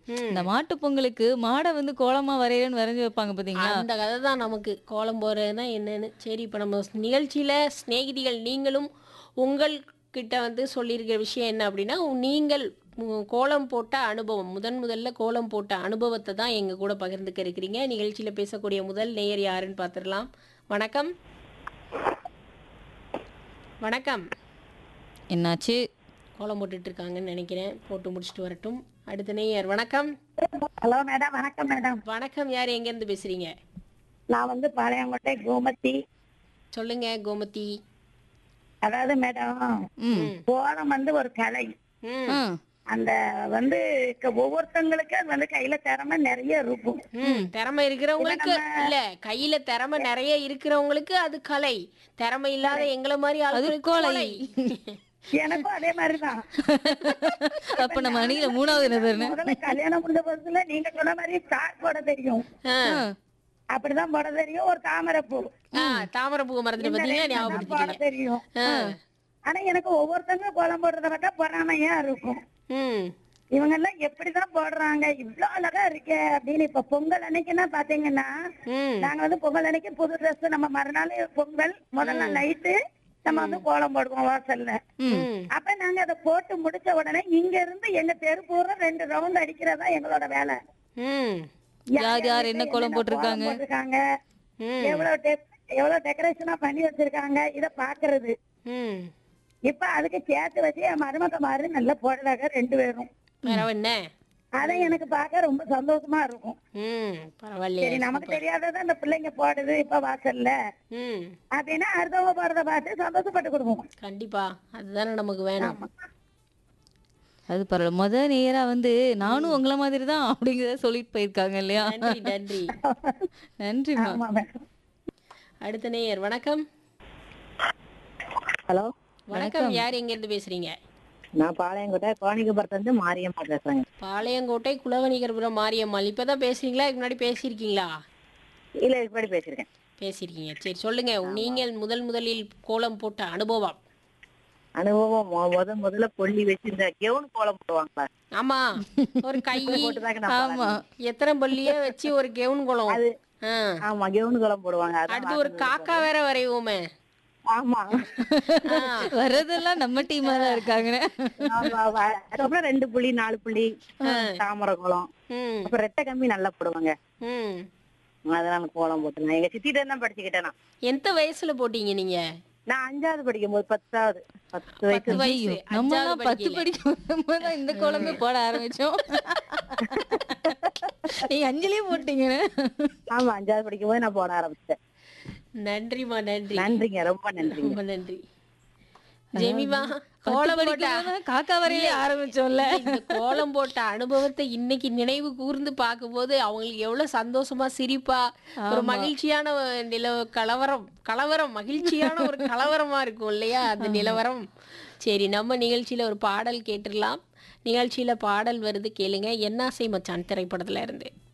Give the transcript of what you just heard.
ம். இந்த மாட்டு பொங்கலுக்கு மாடை வந்து கோலமா வரையறேன்னு வரைஞ்சு வைப்பாங்க பாத்தீங்களா அந்த கதை தான் நமக்கு கோலம் போடுறதுனா என்னன்னு சரி இப்போ நம்ம நிகழ்ச்சியில் சிநேகிதிகள் நீங்களும் உங்கள் கிட்ட வந்து சொல்லியிருக்கிற விஷயம் என்ன அப்படின்னா உ- நீங்கள் உ- கோலம் போட்ட அனுபவம் முதன் முதல்ல கோலம் போட்ட அனுபவத்தை தான் எங்கள் கூட பகிர்ந்துக்க இருக்கிறீங்க நிகழ்ச்சியில் பேசக்கூடிய முதல் நேயர் யாருன்னு பார்த்துடலாம் வணக்கம் வணக்கம் என்னாச்சு கோலம் போட்டுட்டு இருக்காங்கன்னு நினைக்கிறேன் போட்டு முடிச்சுட்டு வரட்டும் அடுத்த நேயர் வணக்கம் ஹலோ மேடம் வணக்கம் மேடம் வணக்கம் யார் எங்கேருந்து பேசுகிறீங்க நான் வந்து பாளையங்கோட்டை கோமதி சொல்லுங்க கோமதி அதாவது மேடம் ம் கோலம் வந்து ஒரு கலை ம் ஆ, அந்த வந்து க- ஒவ்வொருத்தவங்களுக்கு அது வந்து கையில திறமை நிறைய இருக்கும் ம் திறமை இருக்கிறவங்களுக்கு இல்ல கையில திறமை நிறைய இருக்கிறவங்களுக்கு அது கலை திறமை இல்லாத எங்களை மாதிரி ஆளுங்களுக்கு கொலை. கொலை எனக்கும் அதே மாதிரிதான் அப்ப நம்ம அணியில மூணாவது நபர்னு முதல்ல கல்யாணம் முடிஞ்ச புதுசுல நீங்க சொன்ன மாதிரி ஸ்டார் போட தெரியும் ஆ. அப்படிதான் போட தெரியும் ஒரு தாமரை பூ ஆ, தாமரை பூ மறந்துட்டு பாத்தீங்களா போட ஞாபகப்படுத்திட்டீங்க தெரியும் ஆ. ஆனா எனக்கு ஒவ்வொருத்தங்க கோலம் போடுறத பார்த்தா பொறாமையா இருக்கும் ம் இவங்க எல்லாம் எப்படிதான் போடுறாங்க இவ்ளோ அழகா இருக்கே அப்படின்னு இப்ப பொங்கல் அன்னைக்குன்னா பாத்தீங்கன்னா ம் நாங்க வந்து பொங்கல் அன்னைக்கு புது ட்ரெஸ் நம்ம மறுநாள் பொங்கல் முதல் நாள் நைட்டு நம்ம வந்து கோலம் போடுவோம் வாசல்ல ம் அப்ப நாங்க அதை போட்டு முடிச்ச உடனே இங்க இருந்து எங்க தெரு பூரா ரெண்டு ரவுண்ட் அடிக்கிறதா எங்களோட வேலை ம் யார் யார் என்ன கோலம் போட்டிருக்காங்க? போட்டிருக்காங்க ம் எவ்வளவு டெ- எவ்வளவு டெக்கரேஷனா பண்ணி வச்சிருக்காங்க இத பாக்குறது ம் இப்ப அதுக்கு சேர்த்து வச்சு என் மருமக மாதிரி நல்லா போடுறாங்க ரெண்டு பேரும் வேற என்ன அதை எனக்கு பார்க்க ரொம்ப சந்தோஷமா இருக்கும் ம் சரி பரவாயில்லையே நமக்கு தெரியாததை அந்த பிள்ளைங்க போடுது இப்ப வாசல்ல ம் அப்படின்னா அடுத்தவங்க போறத பார்த்து சந்தோஷப்பட்டு கொடுப்போம் கண்டிப்பா அதுதானே நமக்கு வேணும் ஆமா அது பரவாயில்ல முத நேரா வந்து நானும் உங்கள மாதிரி தான் அப்படிங்கறத சொல்லிட்டு போயிருக்காங்க இல்லையா நன்றி நன்றி நன்றிமா ஆமா மேடம் அடுத்த நேயர் வணக்கம் ஹலோ வணக்கம் யார் எங்க இருந்து பேசுறீங்க நான் பாளையங்கோட்டை கோணிக்கபுரத்துல இருந்து மாரியம்மா பேசுறேங்க பாளையங்கோட்டை குலவணிகர்புரம் மாரியம்மாள் இப்பதான் பேசுறீங்களா இதுக்கு முன்னாடி பேசியிருக்கீங்களா இல்ல இதுக்கு முன்னாடி பேசியிருக்கேன் பேசியிருக்கீங்க சரி சொல்லுங்க நீங்கள் முதல் முதலில் கோலம் போட்ட அனுபவம் அனுபவம் மொ- முத முதல்ல கொல்லி வச்சு இந்த கெவுன் கோலம் போடுவாங்களா ஆமா ஒரு கை போட்டுதாங்க நான் ஆமா எத்தனை பள்ளியே வச்சு ஒரு கெவுன் கோலம் அது ஆ. ஆமா கெவுன் கோலம் போடுவாங்க அதான் அடுத்து ஒரு காக்கா வேற வரைவோமே ஆமா ஆ. வர்றதெல்லாம் நம்ம டீமா தான் இருக்காங்க ஆமா, ஆமா. அதுக்கப்புறம் ரெண்டு புள்ளி நாலு புள்ளி தாமரை கோலம் ம் அப்புறம் ரெட்டை கம்பி நல்லா போடுவாங்க ம் அதனால கோலம் போட்டுருந்தேன் எங்க சித்திட்ட தான் படிச்சுக்கிட்டேன் நான் எந்த வயசுல போட்டீங்க நீங்க நான் அஞ்சாவது படிக்கும் போது பத்தாவது பத்து வயசு பத்து வயசு நம்ம அஞ்சாவது எல்லாம் பத்து படிக்கல. படிக்கும் தான் இந்த கோலமே போட ஆரம்பிச்சோம் நீங்க அஞ்சலியே போட்டீங்க ஆமா அஞ்சாவது படிக்கும் போது நான் போட ஆரம்பிச்சேன் நன்றிமா நன்றி நன்றிங்க ரொம்ப நன்றிங்க ரொம்ப நன்றி ஜெமிமா கோலம் போட்ட படிக்கும் காக்கா வரையிலே ஆரம்பிச்சோம்ல இந்த கோலம் போட்ட அனுபவத்தை இன்னைக்கு நினைவு கூர்ந்து பார்க்கும்போது அவங்களுக்கு எவ்வளவு சந்தோஷமா சிரிப்பா ஒரு மகிழ்ச்சியான நில கலவரம் கலவரம் மகிழ்ச்சியான ஒரு கலவரமா இருக்கும் இல்லையா அந்த நிலவரம் சரி நம்ம நிகழ்ச்சியில ஒரு பாடல் கேட்டுடலாம் நிகழ்ச்சியில பாடல் வருது கேளுங்க என்னாசை மச்சான் திரைப்படத்துல இருந்து